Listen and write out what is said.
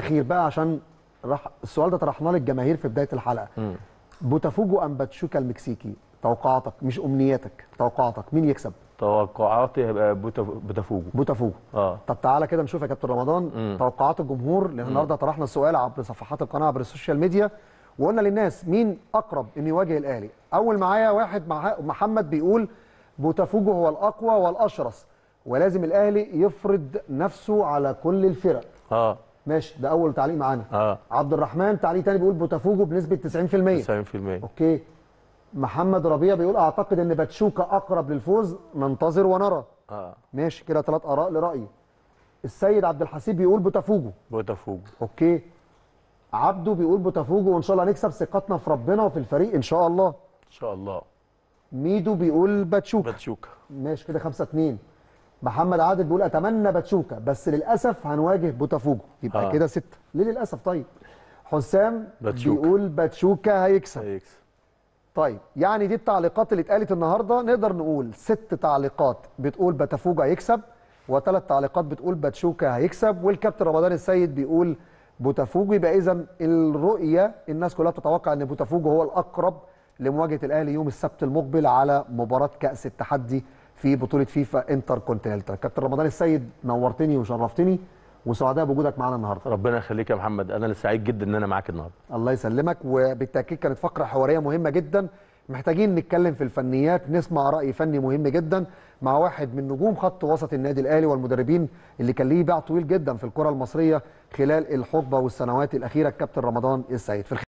الاخير بقى عشان رح السؤال ده طرحناه للجماهير في بدايه الحلقه مم. بوتافوجو ام باتشوكا المكسيكي توقعاتك مش امنياتك توقعاتك مين يكسب توقعاتي هيبقى بوتاف- بوتافوجو بوتافوجو اه طب تعالى كده نشوف يا كابتن رمضان مم. توقعات الجمهور لان النهارده طرحنا السؤال عبر صفحات القناه عبر السوشيال ميديا وقلنا للناس مين اقرب انه يواجه الاهلي اول معايا واحد مع محمد بيقول بوتافوجو هو الاقوى والاشرس ولازم الاهلي يفرض نفسه على كل الفرق اه ماشي ده اول تعليق معانا اه عبد الرحمن تعليق تاني بيقول بوتافوجو بنسبه 90% 90% اوكي محمد ربيع بيقول اعتقد ان باتشوكا اقرب للفوز ننتظر ونرى اه ماشي كده ثلاث اراء لرايي السيد عبد الحسيب بيقول بوتافوجو بوتافوجو اوكي عبده بيقول بوتافوجو وان شاء الله هنكسب ثقتنا في ربنا وفي الفريق ان شاء الله ان شاء الله ميدو بيقول باتشوكا باتشوكا ماشي كده 5 2 محمد عادل بيقول اتمنى باتشوكا بس للاسف هنواجه بوتافوجو يبقى آه. كده 6 ليه للاسف طيب حسام باتشوكا. بيقول باتشوكا هيكسب هيكسب طيب يعني دي التعليقات اللي اتقالت النهارده نقدر نقول ست تعليقات بتقول باتافوجا هيكسب وثلاث تعليقات بتقول باتشوكا هيكسب والكابتن رمضان السيد بيقول بوتافوجو يبقى اذا الرؤيه الناس كلها تتوقع ان بوتافوجو هو الاقرب لمواجهه الاهلي يوم السبت المقبل على مباراه كاس التحدي في بطوله فيفا انتر كونتيننتال كابتن رمضان السيد نورتني وشرفتني وسعداء بوجودك معانا النهارده ربنا يخليك يا محمد انا اللي سعيد جدا ان انا معاك النهارده الله يسلمك وبالتاكيد كانت فقره حواريه مهمه جدا محتاجين نتكلم في الفنيات نسمع راي فني مهم جدا مع واحد من نجوم خط وسط النادي الاهلي والمدربين اللي كان ليه باع طويل جدا في الكره المصريه خلال الحقبه والسنوات الاخيره الكابتن رمضان السيد في